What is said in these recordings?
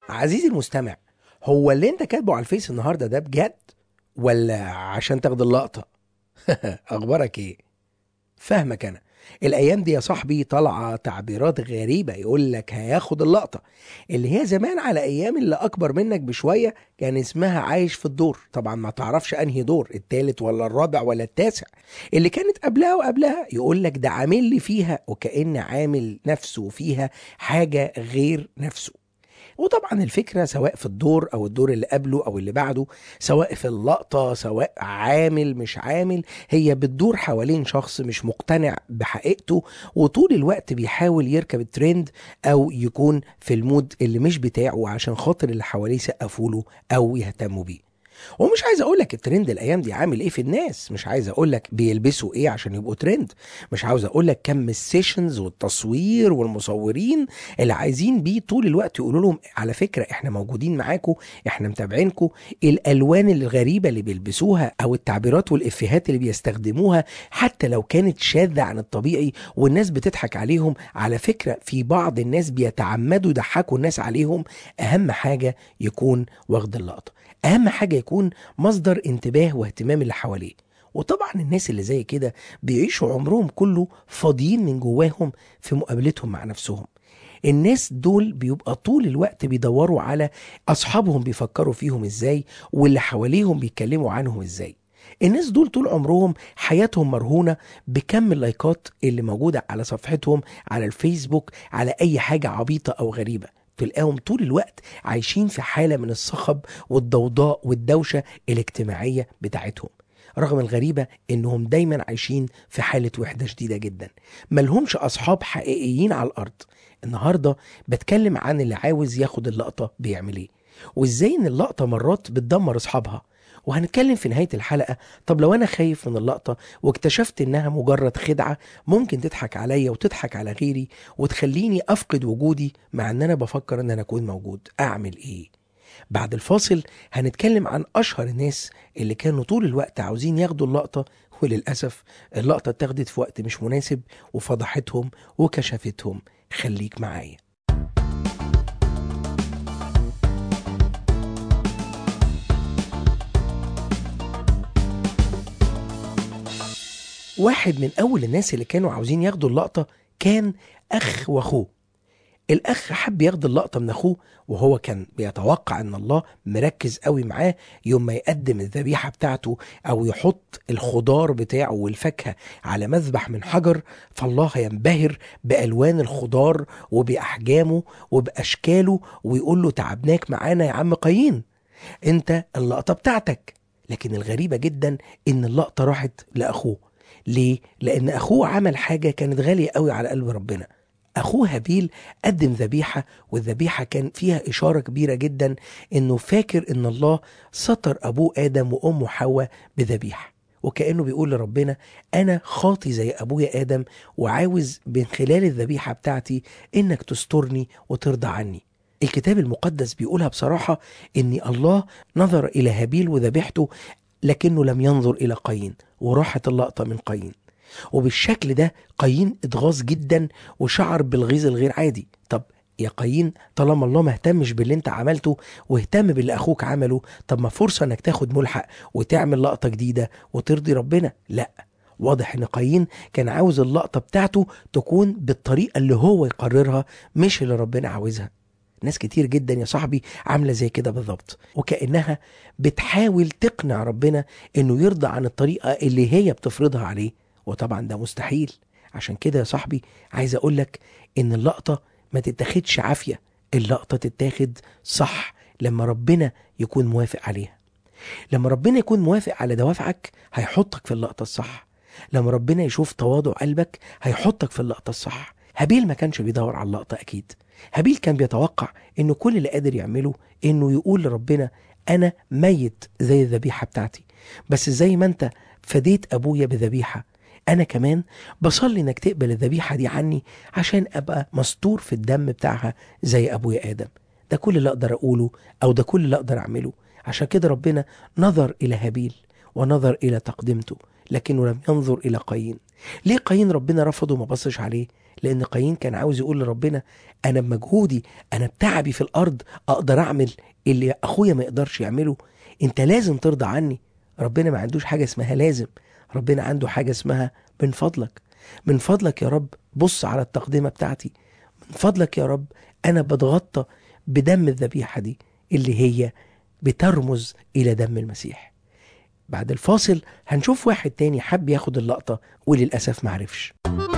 عزيزي المستمع هو اللي انت كاتبه على الفيس النهارده ده بجد ولا عشان تاخد اللقطه اخبارك ايه فاهمك انا الايام دي يا صاحبي طالعه تعبيرات غريبه يقول لك هياخد اللقطه اللي هي زمان على ايام اللي اكبر منك بشويه كان اسمها عايش في الدور طبعا ما تعرفش انهي دور التالت ولا الرابع ولا التاسع اللي كانت قبلها وقبلها يقول لك ده عامل لي فيها وكأن عامل نفسه فيها حاجه غير نفسه وطبعا الفكره سواء في الدور او الدور اللي قبله او اللي بعده سواء في اللقطه سواء عامل مش عامل هي بتدور حوالين شخص مش مقتنع بحقيقته وطول الوقت بيحاول يركب الترند او يكون في المود اللي مش بتاعه عشان خاطر اللي حواليه يسقفوا له او يهتموا بيه ومش عايز اقول لك الترند الايام دي عامل ايه في الناس مش عايز اقول لك بيلبسوا ايه عشان يبقوا ترند مش عاوز اقول لك كم السيشنز والتصوير والمصورين اللي عايزين بيه طول الوقت يقولوا لهم على فكره احنا موجودين معاكم احنا متابعينكم الالوان الغريبه اللي بيلبسوها او التعبيرات والافيهات اللي بيستخدموها حتى لو كانت شاذه عن الطبيعي والناس بتضحك عليهم على فكره في بعض الناس بيتعمدوا يضحكوا الناس عليهم اهم حاجه يكون واخد اللقطه اهم حاجه يكون مصدر انتباه واهتمام اللي حواليه وطبعا الناس اللي زي كده بيعيشوا عمرهم كله فاضيين من جواهم في مقابلتهم مع نفسهم الناس دول بيبقى طول الوقت بيدوروا على اصحابهم بيفكروا فيهم ازاي واللي حواليهم بيتكلموا عنهم ازاي الناس دول طول عمرهم حياتهم مرهونه بكم اللايكات اللي موجوده على صفحتهم على الفيسبوك على اي حاجه عبيطه او غريبه تلاقيهم طول الوقت عايشين في حاله من الصخب والضوضاء والدوشه الاجتماعيه بتاعتهم رغم الغريبة إنهم دايما عايشين في حالة وحدة شديدة جدا ملهمش أصحاب حقيقيين على الأرض النهاردة بتكلم عن اللي عاوز ياخد اللقطة بيعمل إيه وإزاي إن اللقطة مرات بتدمر أصحابها وهنتكلم في نهاية الحلقة طب لو أنا خايف من اللقطة واكتشفت إنها مجرد خدعة ممكن تضحك عليا وتضحك على غيري وتخليني أفقد وجودي مع إن أنا بفكر إن أنا أكون موجود أعمل إيه؟ بعد الفاصل هنتكلم عن أشهر الناس اللي كانوا طول الوقت عاوزين ياخدوا اللقطة وللأسف اللقطة اتاخدت في وقت مش مناسب وفضحتهم وكشفتهم خليك معايا واحد من أول الناس اللي كانوا عاوزين ياخدوا اللقطة كان أخ وأخوه الأخ حب ياخد اللقطة من أخوه وهو كان بيتوقع إن الله مركز قوي معاه يوم ما يقدم الذبيحة بتاعته أو يحط الخضار بتاعه والفاكهة على مذبح من حجر فالله هينبهر بألوان الخضار وبأحجامه وبأشكاله ويقول له تعبناك معانا يا عم قايين أنت اللقطة بتاعتك لكن الغريبة جدا إن اللقطة راحت لأخوه ليه؟ لأن أخوه عمل حاجة كانت غالية قوي على قلب ربنا أخوه هابيل قدم ذبيحة والذبيحة كان فيها إشارة كبيرة جدا إنه فاكر إن الله ستر أبوه آدم وأمه حواء بذبيحة وكأنه بيقول لربنا أنا خاطي زي أبويا آدم وعاوز من خلال الذبيحة بتاعتي إنك تسترني وترضى عني الكتاب المقدس بيقولها بصراحة إن الله نظر إلى هابيل وذبيحته لكنه لم ينظر إلى قايين وراحت اللقطة من قايين وبالشكل ده قايين اتغاظ جدا وشعر بالغيظ الغير عادي طب يا قايين طالما الله ما اهتمش باللي انت عملته واهتم باللي اخوك عمله طب ما فرصه انك تاخد ملحق وتعمل لقطه جديده وترضي ربنا لا واضح ان قايين كان عاوز اللقطه بتاعته تكون بالطريقه اللي هو يقررها مش اللي ربنا عاوزها ناس كتير جدا يا صاحبي عامله زي كده بالظبط وكانها بتحاول تقنع ربنا انه يرضى عن الطريقه اللي هي بتفرضها عليه وطبعا ده مستحيل عشان كده يا صاحبي عايز اقول لك ان اللقطه ما تتاخدش عافيه اللقطه تتاخد صح لما ربنا يكون موافق عليها لما ربنا يكون موافق على دوافعك هيحطك في اللقطه الصح لما ربنا يشوف تواضع قلبك هيحطك في اللقطه الصح هابيل ما كانش بيدور على اللقطه اكيد هابيل كان بيتوقع انه كل اللي قادر يعمله انه يقول لربنا انا ميت زي الذبيحه بتاعتي بس زي ما انت فديت ابويا بذبيحه انا كمان بصلي انك تقبل الذبيحه دي عني عشان ابقى مستور في الدم بتاعها زي ابويا ادم ده كل اللي اقدر اقوله او ده كل اللي اقدر اعمله عشان كده ربنا نظر الى هابيل ونظر الى تقدمته لكنه لم ينظر الى قايين ليه قايين ربنا رفضه وما بصش عليه لان قايين كان عاوز يقول لربنا انا بمجهودي انا بتعبي في الارض اقدر اعمل اللي اخويا ما يقدرش يعمله انت لازم ترضى عني ربنا ما عندوش حاجه اسمها لازم ربنا عنده حاجه اسمها من فضلك من فضلك يا رب بص على التقدمه بتاعتي من فضلك يا رب انا بتغطى بدم الذبيحه دي اللي هي بترمز الى دم المسيح بعد الفاصل هنشوف واحد تاني حب ياخد اللقطه وللاسف معرفش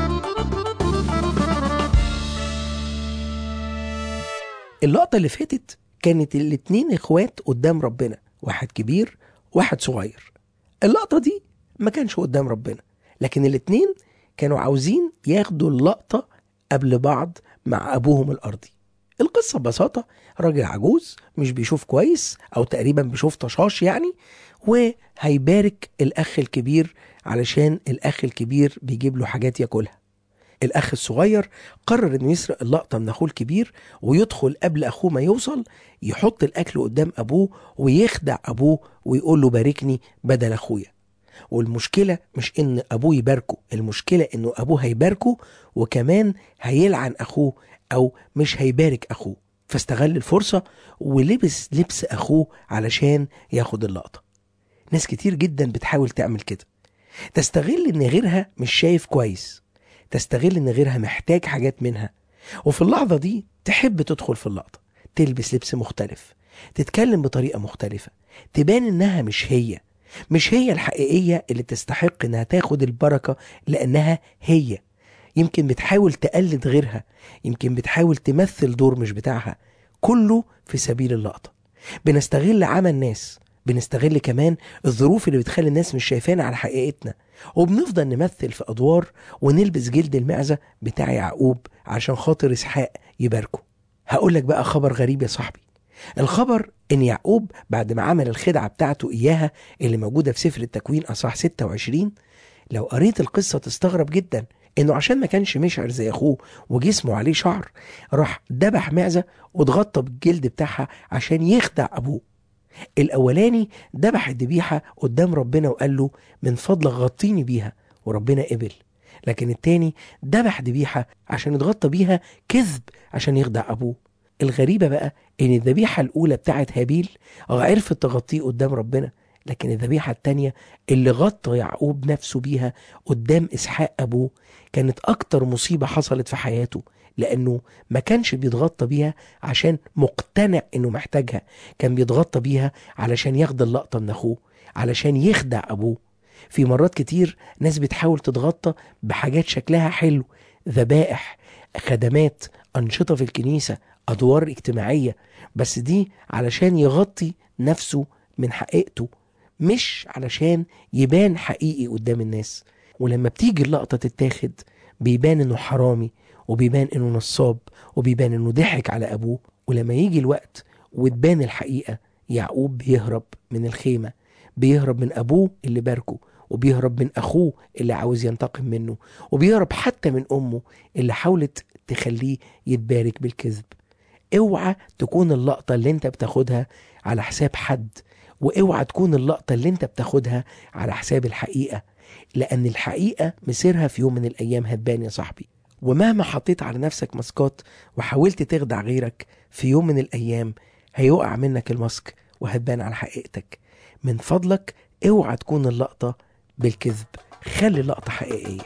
اللقطة اللي فاتت كانت الاتنين اخوات قدام ربنا واحد كبير واحد صغير اللقطة دي ما كانش قدام ربنا لكن الاتنين كانوا عاوزين ياخدوا اللقطة قبل بعض مع أبوهم الأرضي القصة ببساطة راجل عجوز مش بيشوف كويس أو تقريبا بيشوف طشاش يعني وهيبارك الأخ الكبير علشان الأخ الكبير بيجيب له حاجات ياكلها الأخ الصغير قرر إنه يسرق اللقطة من أخوه الكبير ويدخل قبل أخوه ما يوصل يحط الأكل قدام أبوه ويخدع أبوه ويقول له باركني بدل أخويا والمشكلة مش إن أبوه يباركه المشكلة إنه أبوه هيباركه وكمان هيلعن أخوه أو مش هيبارك أخوه فاستغل الفرصة ولبس لبس أخوه علشان ياخد اللقطة ناس كتير جدا بتحاول تعمل كده تستغل إن غيرها مش شايف كويس تستغل ان غيرها محتاج حاجات منها وفي اللحظه دي تحب تدخل في اللقطه تلبس لبس مختلف تتكلم بطريقه مختلفه تبان انها مش هي مش هي الحقيقيه اللي تستحق انها تاخد البركه لانها هي يمكن بتحاول تقلد غيرها يمكن بتحاول تمثل دور مش بتاعها كله في سبيل اللقطه بنستغل عمى الناس بنستغل كمان الظروف اللي بتخلي الناس مش شايفانا على حقيقتنا وبنفضل نمثل في ادوار ونلبس جلد المعزه بتاع يعقوب عشان خاطر اسحاق يباركه هقول لك بقى خبر غريب يا صاحبي الخبر ان يعقوب بعد ما عمل الخدعه بتاعته اياها اللي موجوده في سفر التكوين اصح 26 لو قريت القصه تستغرب جدا انه عشان ما كانش مشعر زي اخوه وجسمه عليه شعر راح دبح معزه واتغطى بالجلد بتاعها عشان يخدع ابوه الاولاني ذبح الذبيحه قدام ربنا وقال له من فضلك غطيني بيها وربنا قبل لكن التاني ذبح ذبيحه عشان يتغطى بيها كذب عشان يخدع ابوه الغريبه بقى ان الذبيحه الاولى بتاعت هابيل عرفت تغطيه قدام ربنا لكن الذبيحه التانيه اللي غطى يعقوب نفسه بيها قدام اسحاق ابوه كانت اكتر مصيبه حصلت في حياته لانه ما كانش بيتغطى بيها عشان مقتنع انه محتاجها كان بيتغطى بيها علشان ياخد اللقطه من اخوه علشان يخدع ابوه في مرات كتير ناس بتحاول تتغطى بحاجات شكلها حلو ذبائح خدمات انشطه في الكنيسه ادوار اجتماعيه بس دي علشان يغطي نفسه من حقيقته مش علشان يبان حقيقي قدام الناس ولما بتيجي اللقطه تتاخد بيبان انه حرامي وبيبان انه نصاب وبيبان انه ضحك على ابوه ولما يجي الوقت وتبان الحقيقه يعقوب بيهرب من الخيمه بيهرب من ابوه اللي باركه وبيهرب من اخوه اللي عاوز ينتقم منه وبيهرب حتى من امه اللي حاولت تخليه يتبارك بالكذب اوعى تكون اللقطه اللي انت بتاخدها على حساب حد واوعى تكون اللقطه اللي انت بتاخدها على حساب الحقيقه لان الحقيقه مسيرها في يوم من الايام هتبان يا صاحبي ومهما حطيت على نفسك ماسكات وحاولت تخدع غيرك في يوم من الايام هيقع منك الماسك وهتبان على حقيقتك من فضلك اوعى تكون اللقطه بالكذب خلي اللقطه حقيقيه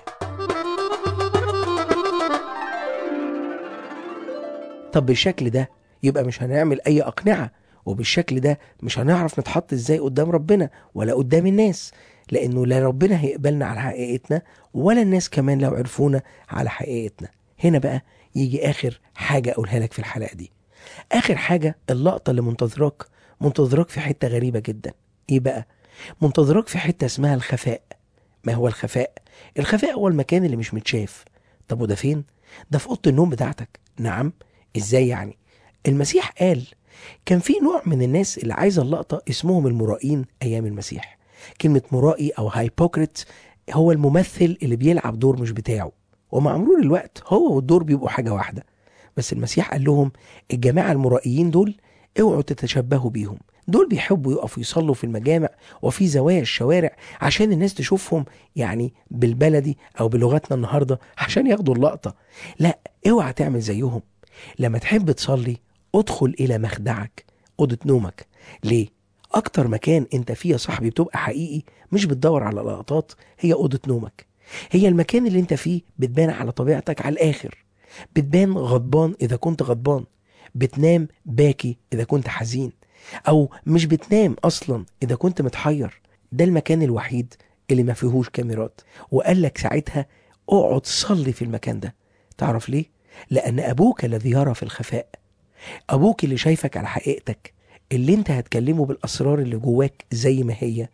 طب بالشكل ده يبقى مش هنعمل اي اقنعه وبالشكل ده مش هنعرف نتحط ازاي قدام ربنا ولا قدام الناس لانه لا ربنا هيقبلنا على حقيقتنا ولا الناس كمان لو عرفونا على حقيقتنا هنا بقى يجي اخر حاجه اقولها لك في الحلقه دي اخر حاجه اللقطه اللي منتظراك منتظراك في حته غريبه جدا ايه بقى منتظراك في حته اسمها الخفاء ما هو الخفاء الخفاء هو المكان اللي مش متشاف طب وده فين ده في اوضه النوم بتاعتك نعم ازاي يعني المسيح قال كان في نوع من الناس اللي عايزه اللقطه اسمهم المرائين ايام المسيح كلمه مرائي او هايبوكريت هو الممثل اللي بيلعب دور مش بتاعه ومع مرور الوقت هو والدور بيبقوا حاجه واحده بس المسيح قال لهم الجماعه المرائيين دول اوعوا تتشبهوا بيهم دول بيحبوا يقفوا يصلوا في المجامع وفي زوايا الشوارع عشان الناس تشوفهم يعني بالبلدي او بلغتنا النهارده عشان ياخدوا اللقطه لا اوعى تعمل زيهم لما تحب تصلي ادخل الى مخدعك اوضه نومك ليه اكتر مكان انت فيه يا صاحبي بتبقى حقيقي مش بتدور على لقطات هي اوضه نومك هي المكان اللي انت فيه بتبان على طبيعتك على الاخر بتبان غضبان اذا كنت غضبان بتنام باكي اذا كنت حزين او مش بتنام اصلا اذا كنت متحير ده المكان الوحيد اللي ما فيهوش كاميرات وقال لك ساعتها اقعد صلي في المكان ده تعرف ليه لان ابوك الذي يرى في الخفاء ابوك اللي شايفك على حقيقتك اللي انت هتكلمه بالاسرار اللي جواك زي ما هي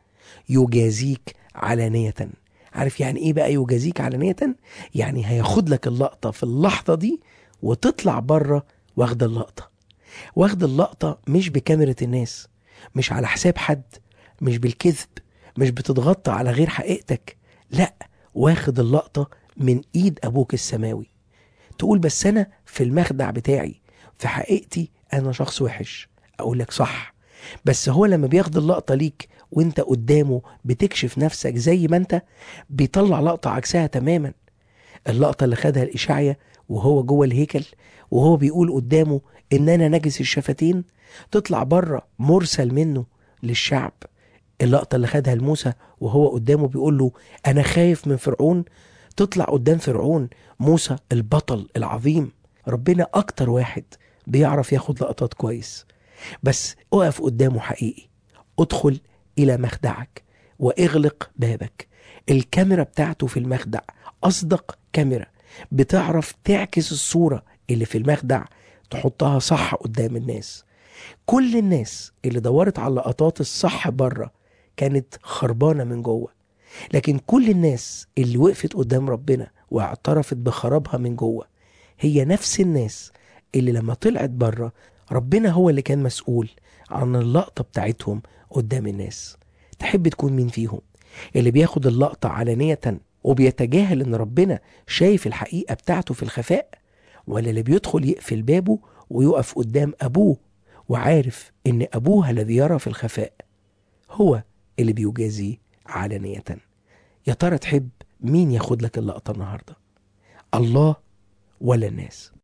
يجازيك علانيه عارف يعني ايه بقى يجازيك علانيه يعني هياخد لك اللقطه في اللحظه دي وتطلع بره واخد اللقطه واخد اللقطه مش بكاميرا الناس مش على حساب حد مش بالكذب مش بتتغطى على غير حقيقتك لا واخد اللقطه من ايد ابوك السماوي تقول بس انا في المخدع بتاعي في حقيقتي انا شخص وحش اقول لك صح بس هو لما بياخد اللقطه ليك وانت قدامه بتكشف نفسك زي ما انت بيطلع لقطه عكسها تماما اللقطه اللي خدها الاشعيا وهو جوه الهيكل وهو بيقول قدامه ان انا نجس الشفتين تطلع بره مرسل منه للشعب اللقطه اللي خدها لموسى وهو قدامه بيقول له انا خايف من فرعون تطلع قدام فرعون موسى البطل العظيم ربنا اكتر واحد بيعرف ياخد لقطات كويس بس اقف قدامه حقيقي ادخل الى مخدعك واغلق بابك الكاميرا بتاعته في المخدع اصدق كاميرا بتعرف تعكس الصوره اللي في المخدع تحطها صح قدام الناس كل الناس اللي دورت على اللقطات الصح بره كانت خربانه من جوه لكن كل الناس اللي وقفت قدام ربنا واعترفت بخرابها من جوه هي نفس الناس اللي لما طلعت بره ربنا هو اللي كان مسؤول عن اللقطه بتاعتهم قدام الناس تحب تكون مين فيهم اللي بياخد اللقطه علانيه وبيتجاهل ان ربنا شايف الحقيقه بتاعته في الخفاء ولا اللي بيدخل يقفل بابه ويقف قدام ابوه وعارف ان ابوه الذي يرى في الخفاء هو اللي بيجازيه علانيه يا ترى تحب مين ياخد لك اللقطه النهارده الله ولا الناس